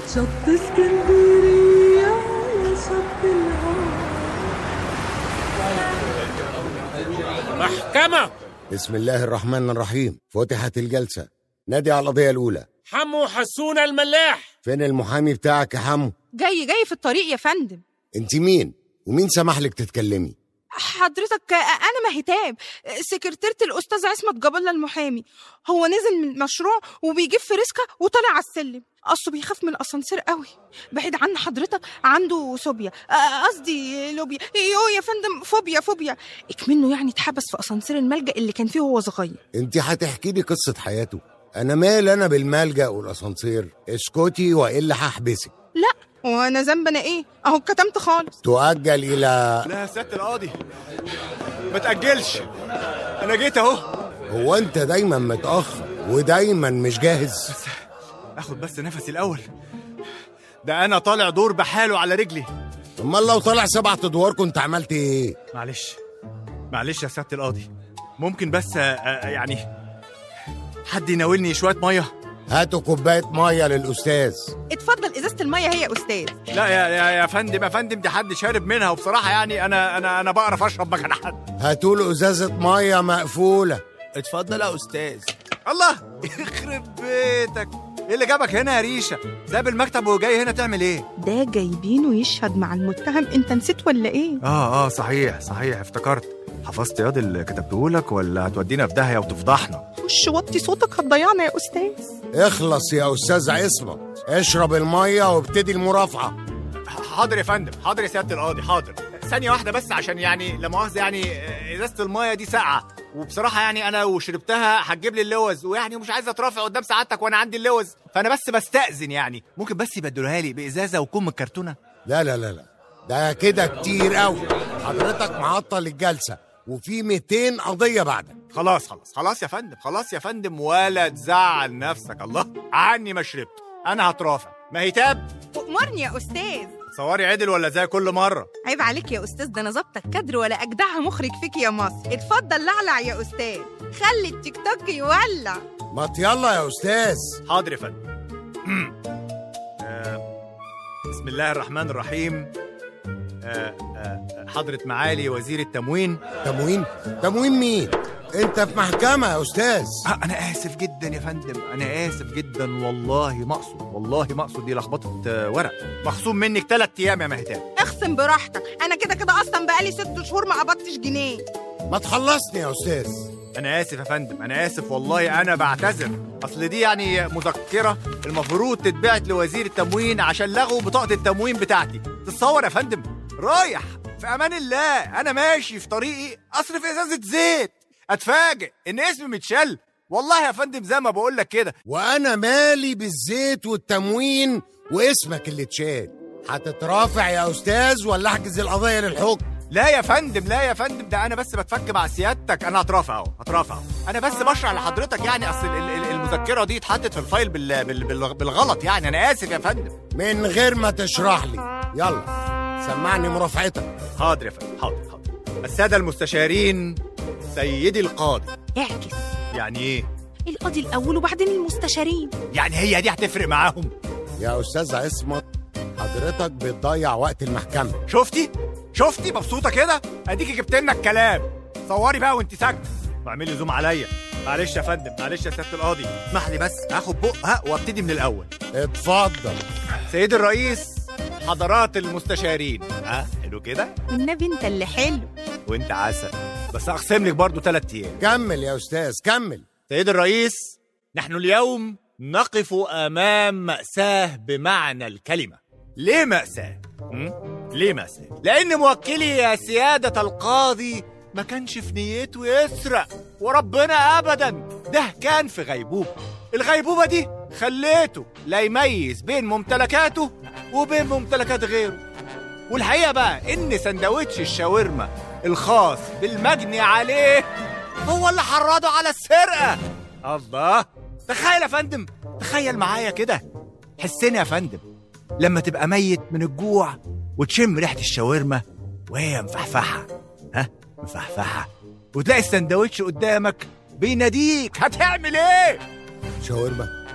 شط اسكندرية يا شط الهوى محكمة بسم الله الرحمن الرحيم فتحت الجلسة نادي على القضية الأولى حمو حسون الملاح فين المحامي بتاعك يا حمو جاي جاي في الطريق يا فندم انت مين ومين سمح لك تتكلمي حضرتك انا مهتاب سكرتيرة الاستاذ عصمت جاب الله المحامي هو نزل من المشروع وبيجيب فريسكا وطالع على السلم اصله بيخاف من الاسانسير قوي بعيد عن حضرتك عنده صوبيا آه، قصدي لوبيا يو يا فندم فوبيا فوبيا اكمنه يعني اتحبس في اسانسير الملجأ اللي كان فيه وهو صغير انت هتحكي لي قصة حياته انا مال انا بالملجأ والاسانسير اسكتي والا هحبسك لا وانا ذنب انا ايه اهو كتمت خالص تؤجل الى لا يا سيادة القاضي ما تأجلش أنا جيت أهو هو انت دايما متأخر ودايما مش جاهز آخد بس نفسي الأول ده أنا طالع دور بحاله على رجلي امال لو طلع سبع ادوار كنت عملت ايه معلش معلش يا سيادة القاضي ممكن بس آه، آه، يعني حد يناولني شوية مية هاتوا كوباية مية للأستاذ اتفضل ازازة المية هي يا استاذ لا يا يا يا فندم يا فندم دي حد شارب منها وبصراحة يعني أنا أنا أنا بعرف أشرب مكان حد هاتوا له إزازة مية مقفولة اتفضل يا أستاذ الله يخرب بيتك ايه اللي جابك هنا يا ريشه ساب المكتب وجاي هنا تعمل ايه ده جايبينه يشهد مع المتهم انت نسيت ولا ايه اه اه صحيح صحيح افتكرت حفظت ياض اللي كتبته لك ولا هتودينا في داهيه وتفضحنا خش وطي صوتك هتضيعنا يا استاذ اخلص يا أستاذ عصمت اشرب المية وابتدي المرافعة حاضر يا فندم حاضر يا سياده القاضي حاضر ثانيه واحده بس عشان يعني لا مؤاخذه يعني آه، ازازه المايه دي ساقعه وبصراحه يعني انا لو شربتها هتجيب لي اللوز ويعني مش عايز اترافع قدام سعادتك وانا عندي اللوز فانا بس بستاذن يعني ممكن بس يبدلوها لي بازازه وكم من كرتونه لا لا لا لا ده كده كتير قوي حضرتك معطل الجلسة وفي 200 قضية بعدك خلاص خلاص خلاص يا فندم خلاص يا فندم ولا تزعل نفسك الله عني ما شربت انا هترافع ما هي تاب أمرني يا استاذ صواري عدل ولا زي كل مره عيب عليك يا استاذ ده انا ظابطه الكادر ولا اجدعها مخرج فيك يا مصر اتفضل لعلع يا استاذ خلي التيك توك يولع ما يلا يا أستاذ حاضر يا فندم آه، بسم الله الرحمن الرحيم آه، آه، حضرة معالي وزير التموين تموين تموين مين انت في محكمة يا أستاذ آه، أنا آسف جدا يا فندم أنا آسف جدا والله ما أقصد والله ما أقصد دي لخبطة آه، ورق مخصوم منك ثلاث أيام يا مهتاب اخصم براحتك انا كده كده اصلا بقالي ست شهور ما قبضتش جنيه ما تخلصني يا أستاذ أنا آسف يا فندم أنا آسف والله أنا بعتذر أصل دي يعني مذكرة المفروض تتبعت لوزير التموين عشان لغوا بطاقة التموين بتاعتي تتصور يا فندم رايح في أمان الله أنا ماشي في طريقي أصرف إزازة زيت أتفاجئ إن اسمي متشل والله يا فندم زي ما بقول لك كده وأنا مالي بالزيت والتموين واسمك اللي اتشال هتترافع يا أستاذ ولا أحجز القضية للحكم لا يا فندم لا يا فندم ده انا بس بتفك مع سيادتك انا هترافع اهو هترافع اهو انا بس بشرح لحضرتك يعني اصل ال- ال- المذكره دي اتحطت في الفايل بال بال بال بالغلط يعني انا اسف يا فندم من غير ما تشرح لي يلا سمعني مرافعتك حاضر يا فندم حاضر حاضر الساده المستشارين سيدي القاضي اعكس يعني ايه القاضي الاول وبعدين المستشارين يعني هي دي هتفرق معاهم يا أستاذ عصمت حضرتك بتضيع وقت المحكمة شفتي شفتي مبسوطه كده اديكي جبت لنا الكلام صوري بقى وانت ساكته واعملي زوم عليا معلش يا فندم معلش يا سياده القاضي اسمح لي بس هاخد بقها وابتدي من الاول اتفضل سيد الرئيس حضرات المستشارين ها حلو كده والنبي انت اللي حلو وانت عسل بس هقسم لك برضو ثلاث ايام كمل يا أستاذ كمل سيد الرئيس نحن اليوم نقف امام ماساه بمعنى الكلمه ليه ماساه م? ليه ماساه لان موكلي يا سياده القاضي ما كانش في نيته يسرق وربنا ابدا ده كان في غيبوبه الغيبوبه دي خليته لا يميز بين ممتلكاته وبين ممتلكات غيره والحقيقه بقى ان سندوتش الشاورما الخاص بالمجني عليه هو اللي حرضه على السرقه الله تخيل يا فندم تخيل معايا كده حسني يا فندم لما تبقى ميت من الجوع وتشم ريحه الشاورما وهي مفحفحه ها مفحفحه وتلاقي السندوتش قدامك بيناديك هتعمل ايه شاورما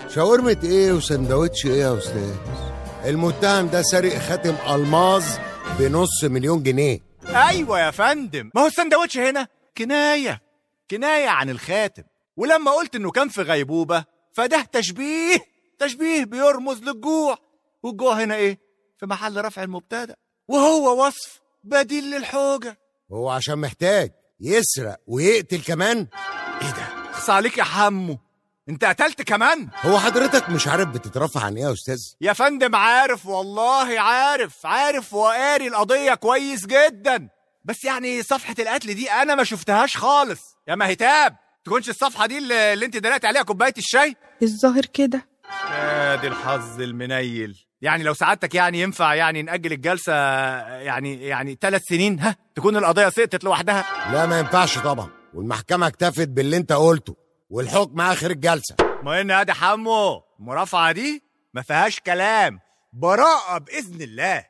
شاورمة ايه وسندوتش ايه يا استاذ المتهم ده سارق خاتم الماظ بنص مليون جنيه ايوه يا فندم ما هو السندوتش هنا كنايه كنايه عن الخاتم ولما قلت انه كان في غيبوبه فده تشبيه تشبيه بيرمز للجوع والجوع هنا ايه في محل رفع المبتدا وهو وصف بديل للحوجه هو عشان محتاج يسرق ويقتل كمان ايه ده اخص عليك يا حمو انت قتلت كمان هو حضرتك مش عارف بتترفع عن ايه يا استاذ يا فندم عارف والله عارف عارف وقاري القضية كويس جدا بس يعني صفحة القتل دي أنا ما شفتهاش خالص يا مهتاب تكونش الصفحة دي اللي, اللي أنت دلقت عليها كوباية الشاي الظاهر كده يا دي الحظ المنيل يعني لو سعادتك يعني ينفع يعني نأجل الجلسة يعني يعني ثلاث سنين ها تكون القضية سقطت لوحدها لا ما ينفعش طبعا والمحكمة اكتفت باللي انت قلته والحكم اخر الجلسة ما ان ادي حمو المرافعة دي ما فيهاش كلام براءة بإذن الله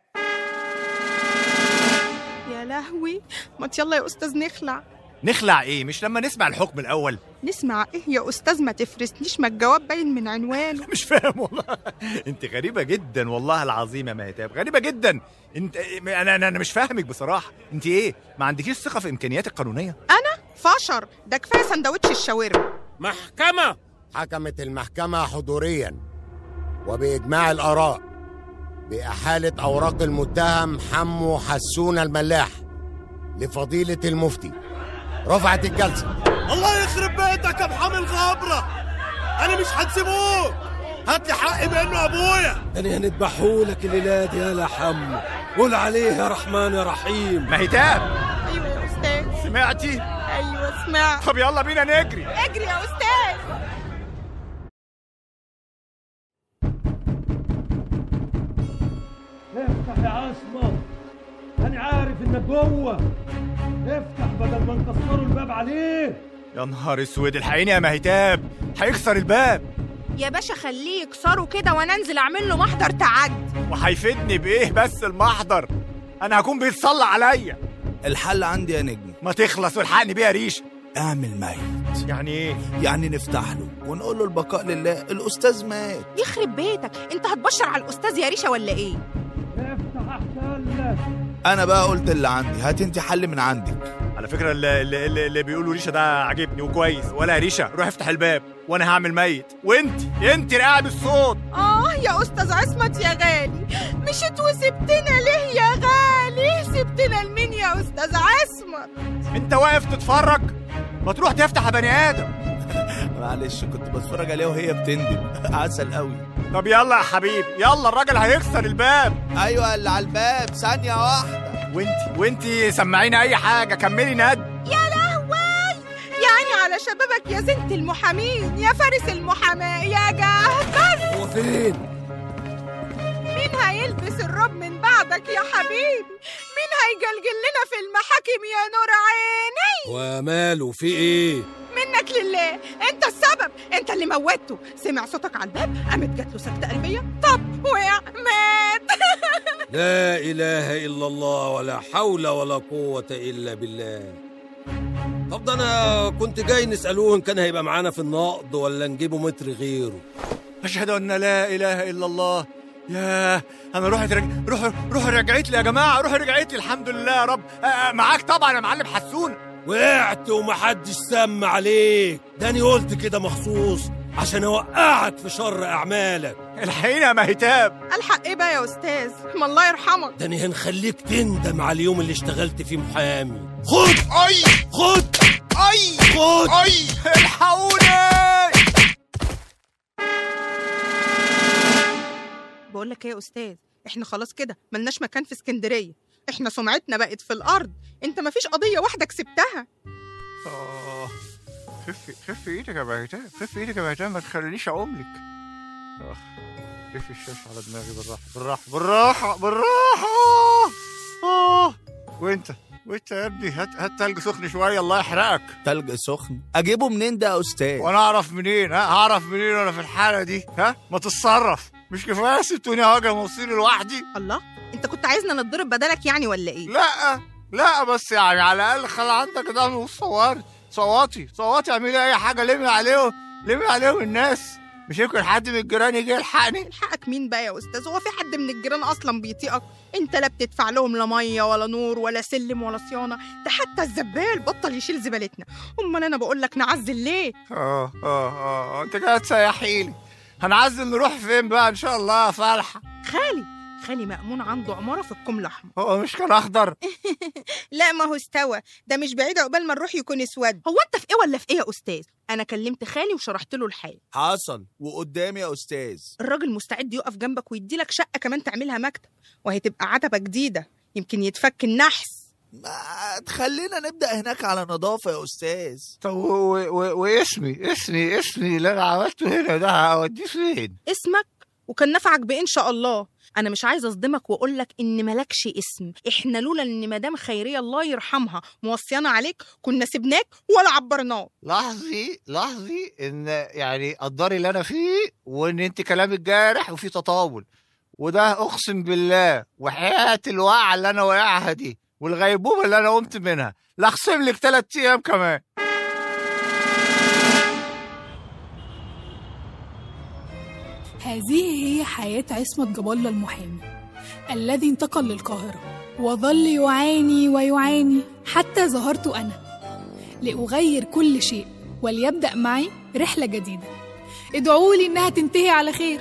يا لهوي ما يلا يا استاذ نخلع نخلع ايه مش لما نسمع الحكم الأول نسمع ايه يا استاذ ما تفرسنيش ما الجواب باين من عنوانه مش فاهم والله انت غريبه جدا والله العظيم يا مهتاب غريبه جدا انت انا انا انا مش فاهمك بصراحه انت ايه ما عندكيش ثقه في امكانياتك القانونيه انا فشر ده كفايه سندوتش الشاورما محكمة حكمت المحكمة حضوريا وبإجماع الآراء بإحالة أوراق المتهم حمو حسون الملاح لفضيلة المفتي رفعت الجلسة الله يخرب بيتك يا محامي الغبرة أنا مش هتسيبوك هات لي حقي بأنه أبويا أنا هنذبحهولك الليلة دي يا لحم قول عليه يا رحمن يا رحيم مهتاب ايوه يا استاذ سمعتي ايوه سمعت طب يلا بينا نجري اجري يا استاذ افتح يا عصمت أنا عارف إنك جوه افتح بدل ما نكسروا الباب عليه يا نهار اسود الحقيني يا مهتاب هيكسر الباب يا باشا خليه يكسره كده وانا انزل اعمل له محضر تعدي وهيفيدني بايه بس المحضر انا هكون بيتصلى عليا الحل عندي يا نجم ما تخلص والحقني بيها ريشه اعمل ميت يعني ايه يعني نفتح له ونقول له البقاء لله الاستاذ مات يخرب بيتك انت هتبشر على الاستاذ يا ريشه ولا ايه افتح أحسن لك انا بقى قلت اللي عندي هات انت حل من عندك على فكره اللي, اللي, اللي بيقولوا ريشه ده عاجبني وكويس ولا يا ريشه روح افتح الباب وانا هعمل ميت وانت انت رقعد الصوت اه يا استاذ عصمت يا غالي مشيت وسبتنا ليه يا غالي سبتنا لمين يا استاذ عصمت انت واقف تتفرج ما تروح تفتح يا بني ادم معلش كنت بتفرج عليها وهي بتندب عسل قوي طب يلا يا حبيبي يلا الراجل هيكسر الباب ايوه اللي على الباب ثانيه واحده وانت وانت سمعيني اي حاجه كملي ند يا لهوي يعني على شبابك يا زنت المحامين يا فارس المحاماة يا جهبذ هو فين؟ مين هيلبس الرب من بعدك يا حبيبي مين هيجلجل لنا في المحاكم يا نور عيني وماله في إيه؟ منك لله انت السبب انت اللي موتته سمع صوتك على الباب قامت جات له سكتة قلبية طب وقع مات لا إله إلا الله ولا حول ولا قوة إلا بالله طب ده أنا كنت جاي نسألوه إن كان هيبقى معانا في النقد ولا نجيبه متر غيره اشهد ان لا اله الا الله ياه انا روحي رج... روح روح رجعت لي يا جماعه روح رجعت لي الحمد لله يا رب آه، آه، معاك طبعا يا معلم حسون وقعت ومحدش سم عليك ده أنا قلت كده مخصوص عشان أوقعك في شر أعمالك الحقيقه يا مهتاب الحق ايه بقى يا استاذ ما الله يرحمك ده أنا هنخليك تندم على اليوم اللي اشتغلت فيه محامي خد اي خد اي خد اي الحقوني بقول لك ايه يا استاذ احنا خلاص كده ملناش مكان في اسكندريه احنا سمعتنا بقت في الارض انت مفيش قضيه واحده كسبتها آه. خفي خفي ايدك يا مهتاب خفي ايدك يا مهتاب ما تخلينيش اقوم لك آه. خفي الشاشه على دماغي بالراحه بالراحه بالراحه بالراحه اه وانت وانت يا ابني هات هات تلج سخن شويه الله يحرقك تلج سخن اجيبه منين ده يا استاذ وانا اعرف منين ها هعرف منين وانا في الحاله دي ها ما تتصرف مش كفايه سبتوني هاجم وصيري لوحدي الله انت كنت عايزنا نتضرب بدلك يعني ولا ايه لا لا بس يعني على الاقل خلي عندك دم وصوري صوتي صوتي اعملي اي حاجه لمي عليهم لمي عليهم الناس مش يمكن حد من الجيران يجي يلحقني حقك مين بقى يا استاذ هو في حد من الجيران اصلا بيطيقك انت لا بتدفع لهم لا ميه ولا نور ولا سلم ولا صيانه ده حتى الزبال بطل يشيل زبالتنا امال انا بقول لك نعزل ليه اه اه اه انت كده تسيحيلي هنعزل نروح فين بقى ان شاء الله يا فالحه خالي خالي مأمون عنده عمارة في الكوم الأحمر هو مش كان اخضر لا ما هو استوى ده مش بعيد عقبال ما نروح يكون اسود هو انت في ايه ولا في ايه يا استاذ انا كلمت خالي وشرحت له الحال حصل وقدامي يا استاذ الراجل مستعد يقف جنبك ويدي لك شقة كمان تعملها مكتب وهي تبقى عتبة جديدة يمكن يتفك النحس ما تخلينا نبدا هناك على نظافه يا استاذ طب و- و- و- واسمي اسمي اسمي اللي انا عملته هنا ده هوديه فين اسمك وكان نفعك بإيه إن شاء الله أنا مش عايزة أصدمك وأقول لك إن ملكش اسم إحنا لولا إن مدام خيرية الله يرحمها موصيانا عليك كنا سبناك ولا عبرناك لاحظي لاحظي ان يعني قدري اللي انا فيه وان انت كلامك جارح وفي تطاول وده اقسم بالله وحياه الوقعه اللي انا واقعها دي والغيبوبه اللي انا قمت منها لا اخصم لك ثلاث ايام كمان هذه هي حياة عصمت جاب الله المحامي الذي انتقل للقاهرة وظل يعاني ويعاني حتى ظهرت أنا لأغير كل شيء وليبدأ معي رحلة جديدة ادعوا لي إنها تنتهي على خير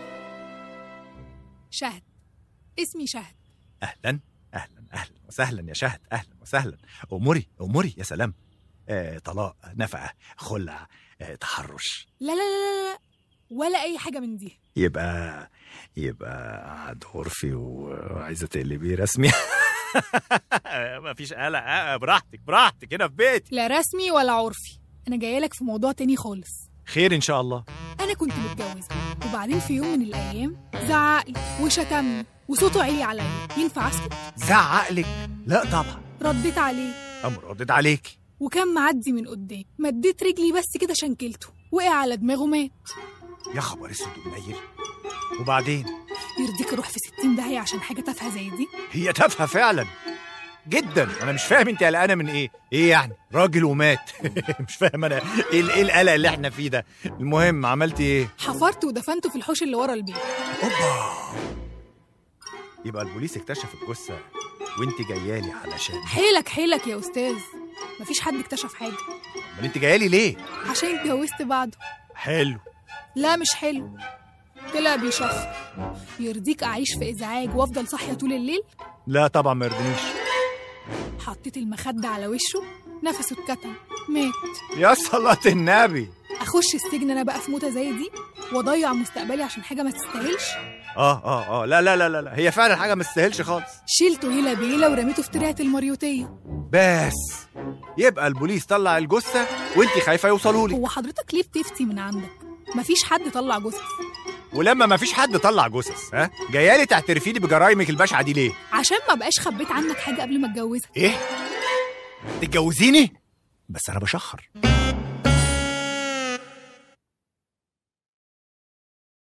شهد اسمي شهد اهلا اهلا اهلا وسهلا يا شهد اهلا وسهلا اموري اموري يا سلام آه طلاق نفقه خلع آه تحرش لا لا لا لا, لا ولا أي حاجة من دي يبقى يبقى قعد عرفي وعايزه تقلبيه رسمي مفيش قلق آه، براحتك براحتك هنا في بيتي لا رسمي ولا عرفي أنا جاية لك في موضوع تاني خالص خير ان شاء الله أنا كنت متجوزة وبعدين في يوم من الأيام زعقلي وشتمني وصوته عالي عليا ينفع أسكت؟ زعق لك لا طبعا رديت عليه قام ردد عليكي وكان معدي من قدام مديت رجلي بس كده شنكلته وقع على دماغه مات يا خبر اسود قليل وبعدين يرضيك اروح في ستين داهية عشان حاجة تافهة زي دي هي تافهه فعلا جدا انا مش فاهم انت قلقانه من ايه ايه يعني راجل ومات مش فاهم انا ايه ال- ايه القلق اللي احنا فيه ده المهم عملتي ايه حفرت ودفنته في الحوش اللي ورا البيت اوبا يبقى البوليس اكتشف الجثه وانت جايالي علشان حيلك حيلك يا أستاذ مفيش حد اكتشف حاجة امال انت جايالي ليه عشان اتجوزت بعده حلو لا مش حلو طلع بيشخر يرضيك أعيش في إزعاج وأفضل صاحية طول الليل لا طبعا ما يرضينيش حطيت المخدة على وشه نفسه اتكتم مات يا صلاة النبي أخش السجن أنا بقى في موتة زي دي وأضيع مستقبلي عشان حاجة ما تستاهلش اه اه اه لا لا لا لا, لا. هي فعلا حاجه ما تستاهلش خالص شيلته هيلا بيلا ورميته في ترعة المريوتية بس يبقى البوليس طلع الجثه وانت خايفه يوصلوا لي هو حضرتك ليه بتفتي من عندك مفيش حد طلع جثث ولما ما فيش حد طلع جثث ها جايالي تعترفي لي بجرايمك البشعه دي ليه عشان ما بقاش خبيت عنك حاجة قبل ما اتجوزك ايه تتجوزيني بس انا بشخر